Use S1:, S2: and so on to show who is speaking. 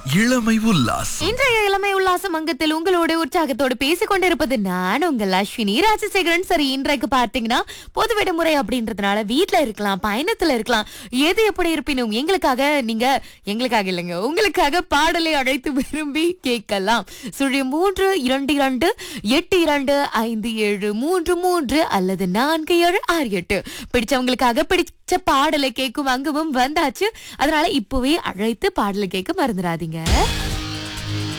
S1: இளமை உல்லாசம்
S2: இன்றைய இளமை உல்லாசம் அங்கத்தில் உங்களோட உற்சாகத்தோடு பேசிக் கொண்டிருப்பது நான் உங்கள் அஸ்வினி ராஜசேகரன் சரி இன்றைக்கு பார்த்தீங்கன்னா பொது விடுமுறை அப்படின்றதுனால வீட்ல இருக்கலாம் பயணத்துல இருக்கலாம் எது எப்படி இருப்பினும் எங்களுக்காக நீங்க எங்களுக்காக இல்லைங்க உங்களுக்காக பாடலை அழைத்து விரும்பி கேட்கலாம் சுழி மூன்று இரண்டு இரண்டு எட்டு இரண்டு ஐந்து ஏழு மூன்று மூன்று அல்லது நான்கு ஏழு ஆறு எட்டு பிடிச்சவங்களுக்காக பிடிச்ச பாடலை கேட்கும் அங்கமும் வந்தாச்சு அதனால இப்பவே அழைத்து பாடலை கேட்க மறந்துடாதீங்க